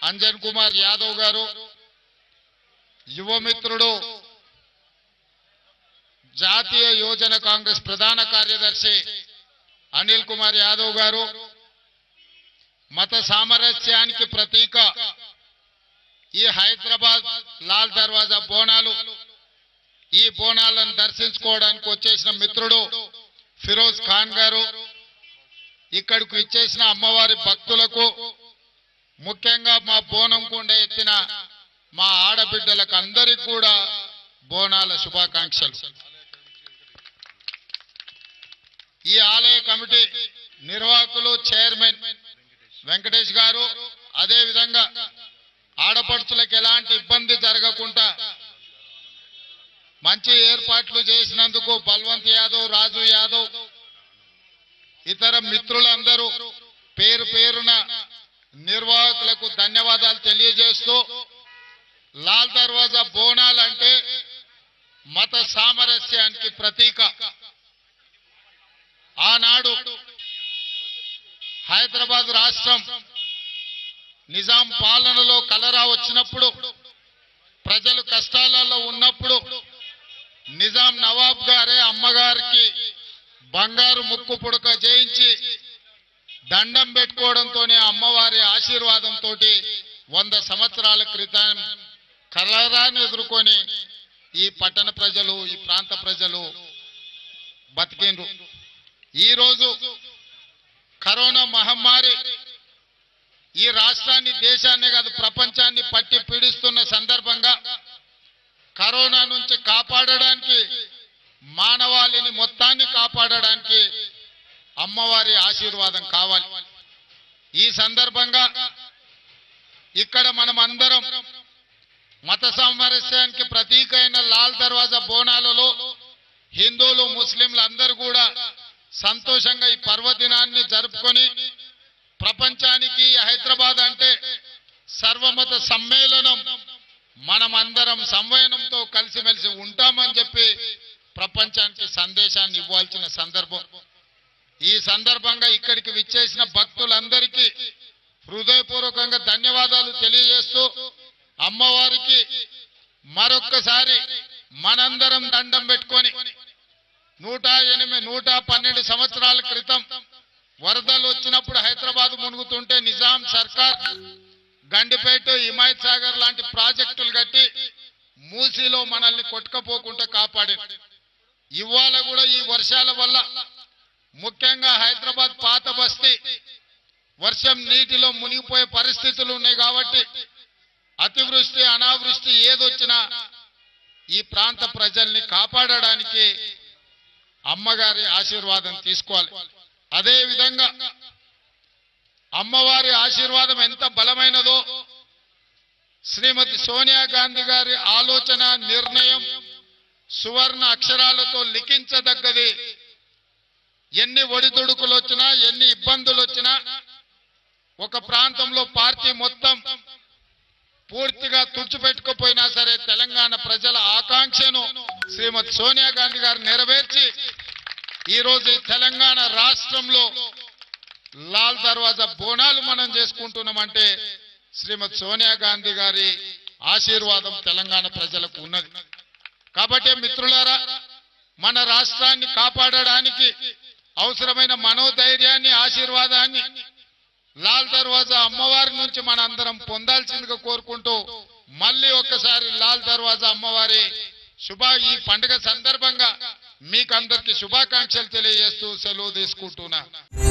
అంజన్ కుమార్ యాదవ్ గారు యువమిత్రుడు జాతీయ యోజన కాంగ్రెస్ ప్రధాన కార్యదర్శి అనిల్ కుమార్ యాదవ్ గారు మత సామరస్యానికి ప్రతీక ఈ హైదరాబాద్ లాల్ దర్వాజా బోనాలు ఈ బోనాలను దర్శించుకోవడానికి వచ్చేసిన మిత్రుడు ఫిరోజ్ ఖాన్ గారు ఇక్కడికి ఇచ్చేసిన అమ్మవారి భక్తులకు ముఖ్యంగా మా బోనం కుండ ఎత్తిన మా ఆడబిడ్డలకు అందరికి కూడా బోనాల శుభాకాంక్షలు ఈ ఆలయ కమిటీ నిర్వాహకులు చైర్మన్ వెంకటేష్ గారు అదే విధంగా ఆడపడుచులకు ఎలాంటి ఇబ్బంది జరగకుండా మంచి ఏర్పాట్లు చేసినందుకు బల్వంత్ యాదవ్ రాజు యాదవ్ ఇతర మిత్రులందరూ పేరు పేరున నిర్వాహకులకు ధన్యవాదాలు తెలియజేస్తూ లాల్ దర్వాజా బోనాలంటే మత సామరస్యానికి ప్రతీక ఆనాడు హైదరాబాద్ రాష్ట్రం నిజాం పాలనలో కలరా వచ్చినప్పుడు ప్రజలు కష్టాలలో ఉన్నప్పుడు నిజాం నవాబ్ గారే అమ్మగారికి బంగారు ముక్కు పుడక చేయించి దండం పెట్టుకోవడంతోనే అమ్మవారి ఆశీర్వాదంతో వంద సంవత్సరాల క్రితం కలరాన్ని ఎదుర్కొని ఈ పట్టణ ప్రజలు ఈ ప్రాంత ప్రజలు బతికిండ్రు ఈ రోజు కరోనా మహమ్మారి ఈ రాష్ట్రాన్ని దేశాన్ని కాదు ప్రపంచాన్ని పట్టి పీడిస్తున్న సందర్భంగా కరోనా నుంచి కాపాడడానికి మానవాళిని మొత్తాన్ని కాపాడడానికి అమ్మవారి ఆశీర్వాదం కావాలి ఈ సందర్భంగా ఇక్కడ మనం అందరం మత సామరస్యానికి ప్రతీక అయిన లాల్ దర్వాజా బోనాలలో హిందువులు ముస్లింలు అందరూ కూడా సంతోషంగా ఈ పర్వదినాన్ని జరుపుకొని ప్రపంచానికి హైదరాబాద్ అంటే సర్వమత సమ్మేళనం మనమందరం సంవయనంతో కలిసిమెలిసి ఉంటామని చెప్పి ప్రపంచానికి సందేశాన్ని ఇవ్వాల్సిన సందర్భం ఈ సందర్భంగా ఇక్కడికి విచ్చేసిన భక్తులందరికీ హృదయపూర్వకంగా ధన్యవాదాలు తెలియజేస్తూ అమ్మవారికి మరొక్కసారి మనందరం దండం పెట్టుకొని నూట ఎనిమిది నూట పన్నెండు సంవత్సరాల క్రితం వరదలు వచ్చినప్పుడు హైదరాబాద్ మునుగుతుంటే నిజాం సర్కార్ గండిపేట హిమాయత్ సాగర్ లాంటి ప్రాజెక్టులు కట్టి మూసీలో మనల్ని కొట్టుకపోకుండా కాపాడింది ఇవాళ కూడా ఈ వర్షాల వల్ల ముఖ్యంగా హైదరాబాద్ పాత బస్తీ వర్షం నీటిలో మునిగిపోయే పరిస్థితులు ఉన్నాయి కాబట్టి అతివృష్టి అనావృష్టి ఏదొచ్చినా ఈ ప్రాంత ప్రజల్ని కాపాడడానికి అమ్మగారి ఆశీర్వాదం తీసుకోవాలి అదే విధంగా అమ్మవారి ఆశీర్వాదం ఎంత బలమైనదో శ్రీమతి సోనియా గాంధీ గారి ఆలోచన నిర్ణయం సువర్ణ అక్షరాలతో లిఖించదగ్గది ఎన్ని ఒడిదుడుకులు వచ్చినా ఎన్ని ఇబ్బందులు వచ్చినా ఒక ప్రాంతంలో పార్టీ మొత్తం పూర్తిగా తుడిచిపెట్టుకుపోయినా సరే తెలంగాణ ప్రజల ఆకాంక్షను శ్రీమతి సోనియా గాంధీ గారు నెరవేర్చి ఈ రోజు ఈ తెలంగాణ రాష్ట్రంలో లాల్ దర్వాజా బోనాలు మనం చేసుకుంటున్నామంటే శ్రీమతి సోనియా గాంధీ గారి ఆశీర్వాదం తెలంగాణ ప్రజలకు ఉన్నది కాబట్టి మిత్రులారా మన రాష్ట్రాన్ని కాపాడడానికి అవసరమైన మనోధైర్యాన్ని ఆశీర్వాదాన్ని లాల్ దర్వాజా అమ్మవారి నుంచి మన అందరం పొందాల్సిందిగా కోరుకుంటూ మళ్ళీ ఒక్కసారి లాల్ దర్వాజా అమ్మవారి శుభ ఈ పండుగ సందర్భంగా మీకందరికి శుభాకాంక్షలు తెలియజేస్తూ సెలవు తీసుకుంటున్నా